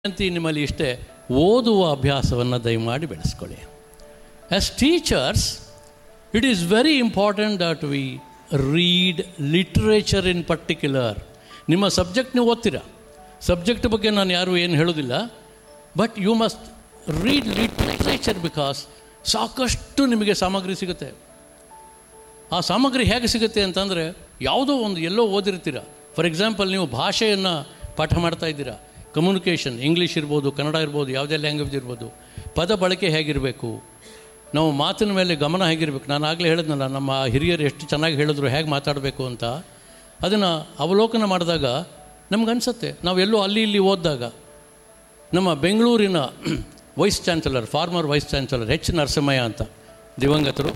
ವಿನಂತಿ ನಿಮ್ಮಲ್ಲಿ ಇಷ್ಟೇ ಓದುವ ಅಭ್ಯಾಸವನ್ನು ದಯಮಾಡಿ ಬೆಳೆಸ್ಕೊಳ್ಳಿ as teachers it is very important that we read literature in particular ನಿಮ್ಮ ಸಬ್ಜೆಕ್ಟ್ ನೀವು ಓದ್ತೀರಾ ಸಬ್ಜೆಕ್ಟ್ ಬಗ್ಗೆ ನಾನು ಯಾರು ಏನು ಹೇಳೋದಿಲ್ಲ but you must read literature because ಸಾಕಷ್ಟು ನಿಮಗೆ ಸಾಮಗ್ರಿ ಸಿಗುತ್ತೆ ಆ ಸಾಮಗ್ರಿ ಹೇಗೆ ಸಿಗುತ್ತೆ ಅಂತಂದರೆ ಯಾವುದೋ ಒಂದು ಎಲ್ಲೋ ಓದಿರ್ತೀರ ಫಾರ್ ಎಕ್ಸಾಂಪಲ್ ನೀವು ಭಾಷೆಯನ್ನು ಪಾಠ ಮಾಡ್ತಾ ಇದ್ದೀರಾ ಕಮ್ಯುನಿಕೇಷನ್ ಇಂಗ್ಲೀಷ್ ಇರ್ಬೋದು ಕನ್ನಡ ಇರ್ಬೋದು ಯಾವುದೇ ಲ್ಯಾಂಗ್ವೇಜ್ ಇರ್ಬೋದು ಪದ ಬಳಕೆ ಹೇಗಿರಬೇಕು ನಾವು ಮಾತಿನ ಮೇಲೆ ಗಮನ ಹೇಗಿರಬೇಕು ನಾನು ಆಗಲೇ ಹೇಳಿದ್ನಲ್ಲ ನಮ್ಮ ಹಿರಿಯರು ಎಷ್ಟು ಚೆನ್ನಾಗಿ ಹೇಳಿದ್ರು ಹೇಗೆ ಮಾತಾಡಬೇಕು ಅಂತ ಅದನ್ನು ಅವಲೋಕನ ಮಾಡಿದಾಗ ನಮಗನ್ಸುತ್ತೆ ನಾವು ಎಲ್ಲೋ ಅಲ್ಲಿ ಇಲ್ಲಿ ಓದಿದಾಗ ನಮ್ಮ ಬೆಂಗಳೂರಿನ vice chancellor former vice chancellor H Narasimhaiah ಅಂತ ದಿವಂಗತರು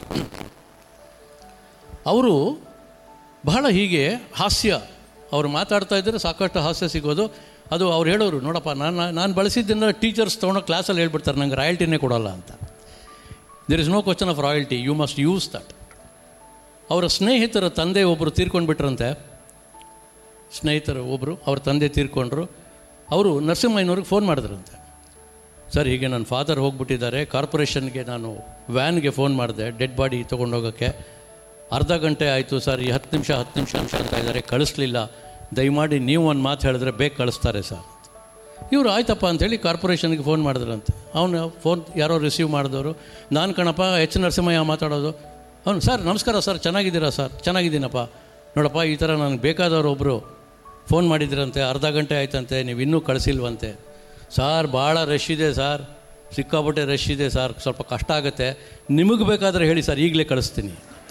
ಅವರು ಬಹಳ ಹೀಗೆ ಹಾಸ್ಯ ಅವರು ಮಾತಾಡ್ತಾ ಇದ್ದರೆ ಸಾಕಷ್ಟು ಹಾಸ್ಯ ಸಿಗೋದು ಅದು ಅವ್ರು ಹೇಳೋರು ನೋಡಪ್ಪ ನಾನು ನಾನು ಬಳಸಿದ್ದನ್ನು ಟೀಚರ್ಸ್ ತೊಗೊಂಡು ಕ್ಲಾಸಲ್ಲಿ ಹೇಳ್ಬಿಡ್ತಾರೆ ನಂಗೆ ರಾಯಲ್ಟಿನೇ ಕೊಡೋಲ್ಲ ಅಂತ there is no question of royalty you must use that ಅವರ ಸ್ನೇಹಿತರ ತಂದೆ ಒಬ್ಬರು ತೀರ್ಕೊಂಡು ಬಿಟ್ರಂತೆ ಸ್ನೇಹಿತರು ಒಬ್ಬರು ಅವ್ರ ತಂದೆ ತೀರ್ಕೊಂಡ್ರು ಅವರು ನರಸಿಂಹಯ್ಯನವ್ರಿಗೆ ಫೋನ್ ಮಾಡಿದ್ರಂತೆ ಸರ್ ಹೀಗೆ ನನ್ನ ಫಾದರ್ ಹೋಗ್ಬಿಟ್ಟಿದ್ದಾರೆ ಕಾರ್ಪೊರೇಷನ್ಗೆ ನಾನು ವ್ಯಾನ್ಗೆ ಫೋನ್ ಮಾಡಿದೆ ಡೆಡ್ ಬಾಡಿ ತೊಗೊಂಡೋಗೋಕ್ಕೆ ಅರ್ಧ ಗಂಟೆ ಆಯಿತು ಸರ್ ಈ ಹತ್ತು ನಿಮಿಷ ಹತ್ತು ನಿಮಿಷ ನಿಮಿಷ ಅಂತ ಇದ್ದಾರೆ ಕಳಿಸ್ಲಿಲ್ಲ ದಯಮಾಡಿ ನೀವು ಒಂದು ಮಾತು ಹೇಳಿದ್ರೆ ಬೇಗ ಕಳಿಸ್ತಾರೆ ಸರ್ ಇವರು ಆಯ್ತಪ್ಪ ಅಂಥೇಳಿ ಕಾರ್ಪೊರೇಷನ್ಗೆ ಫೋನ್ ಮಾಡಿದ್ರಂತೆ ಅವನು ಫೋನ್ ಯಾರೋ ರಿಸೀವ್ ಮಾಡಿದವರು ನಾನು ಕಣಪ್ಪ ಎಚ್ ನರಸಿಂಹಯ್ಯ ಮಾತಾಡೋದು ಅವನು ಸರ್ ನಮಸ್ಕಾರ ಸರ್ ಚೆನ್ನಾಗಿದ್ದೀರಾ ಸರ್ ಚೆನ್ನಾಗಿದ್ದೀನಪ್ಪ ನೋಡಪ್ಪ ಈ ಥರ ನನಗೆ ಬೇಕಾದವರು ಒಬ್ಬರು ಫೋನ್ ಮಾಡಿದ್ರಂತೆ ಅರ್ಧ ಗಂಟೆ ಆಯ್ತಂತೆ ನೀವು ಇನ್ನೂ ಕಳಿಸಿಲ್ವಂತೆ ಸಾರ್ ಭಾಳ ರಶ್ ಇದೆ ಸರ್ ಸಿಕ್ಕಾಪಟ್ಟೆ ರಶ್ ಇದೆ ಸರ್ ಸ್ವಲ್ಪ ಕಷ್ಟ ಆಗುತ್ತೆ ನಿಮಗೆ ಬೇಕಾದರೆ ಹೇಳಿ ಸರ್ ಈಗಲೇ ಕಳಿಸ್ತೀನಿ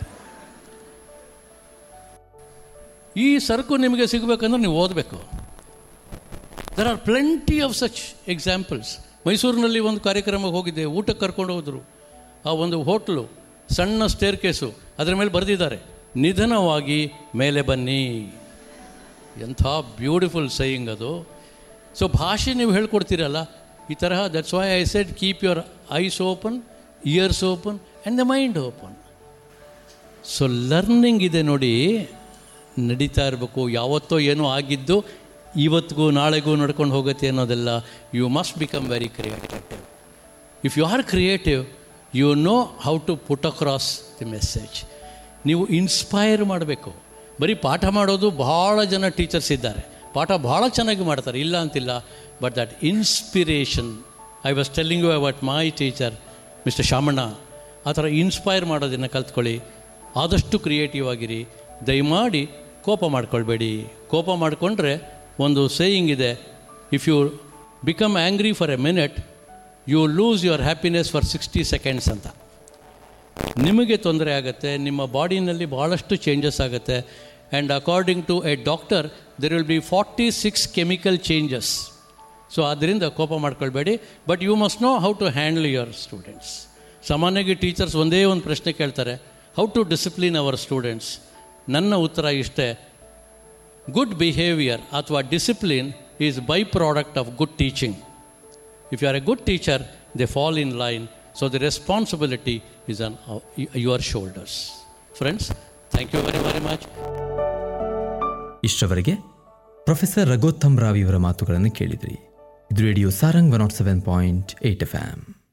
ಈ ಸರಕು ನಿಮಗೆ ಸಿಗಬೇಕಂದ್ರೆ ನೀವು ಓದಬೇಕು there are plenty of such examples ಮೈಸೂರಿನಲ್ಲಿ ಒಂದು ಕಾರ್ಯಕ್ರಮಕ್ಕೆ ಹೋಗಿದ್ದೆ ಊಟಕ್ಕೆ ಕರ್ಕೊಂಡು ಹೋದರು ಆ ಒಂದು ಹೋಟ್ಲು ಸಣ್ಣ ಸ್ಟೇರ್ ಕೇಸು ಅದರ ಮೇಲೆ ಬರೆದಿದ್ದಾರೆ ನಿಧನವಾಗಿ ಮೇಲೆ ಬನ್ನಿ ಎಂಥ ಬ್ಯೂಟಿಫುಲ್ ಸೈಯಿಂಗ್ ಅದು ಸೊ ಭಾಷೆ ನೀವು ಹೇಳ್ಕೊಡ್ತೀರಲ್ಲ ಈ ತರಹ that's why I said keep your eyes open ears open and the mind open so learning ಇದೆ ನೋಡಿ ನಡೀತಾ ಇರಬೇಕು ಯಾವತ್ತೋ ಏನೋ ಆಗಿದ್ದು ಇವತ್ತಿಗೂ ನಾಳೆಗೂ ನಡ್ಕೊಂಡು ಹೋಗುತ್ತೆ ಅನ್ನೋದೆಲ್ಲ you must become very creative if you are creative you know how to put across the message ನೀವು ಇನ್ಸ್ಪೈರ್ ಮಾಡಬೇಕು ಬರೀ ಪಾಠ ಮಾಡೋದು ಭಾಳ ಜನ ಟೀಚರ್ಸ್ ಇದ್ದಾರೆ ಪಾಠ ಭಾಳ ಚೆನ್ನಾಗಿ ಮಾಡ್ತಾರೆ ಇಲ್ಲ ಅಂತಿಲ್ಲ but that inspiration I was telling you about my teacher mister Shamanna ಆ ಥರ ಇನ್ಸ್ಪೈರ್ ಮಾಡೋದನ್ನು ಕಲ್ತ್ಕೊಳ್ಳಿ ಆದಷ್ಟು ಕ್ರಿಯೇಟಿವ್ ಆಗಿರಿ ದಯಮಾಡಿ ಕೋಪ ಮಾಡ್ಕೊಳ್ಬೇಡಿ ಕೋಪ ಮಾಡಿಕೊಂಡ್ರೆ ಒಂದು ಸೇಯಿಂಗ್ ಇದೆ if you become angry for a minute you lose your happiness for sixty seconds ಅಂತ ನಿಮಗೆ ತೊಂದರೆ ಆಗುತ್ತೆ ನಿಮ್ಮ ಬಾಡಿನಲ್ಲಿ ಭಾಳಷ್ಟು ಚೇಂಜಸ್ ಆಗುತ್ತೆ and according to a doctor there will be forty six chemical changes so ಆದ್ದರಿಂದ ಕೋಪ ಮಾಡ್ಕೊಳ್ಬೇಡಿ but you must know how to handle your students ಸಾಮಾನ್ಯವಾಗಿ ಟೀಚರ್ಸ್ ಒಂದೇ ಒಂದು ಪ್ರಶ್ನೆ ಕೇಳ್ತಾರೆ how to discipline our students ನನ್ನ ಉತ್ತರ ಇಷ್ಟೇ ಗುಡ್ ಬಿಹೇವಿಯರ್ ಅಥವಾ discipline is by product of good teaching if you are a good teacher they fall in line so the responsibility is on your shoulders friends thank you very very much ಇಷ್ಟವರೆಗೆ professor Raghottam Rao ಇವರ ಮಾತುಗಳನ್ನು ಕೇಳಿದ್ರಿ ಇದು radio Sarang one naught seven point eight F M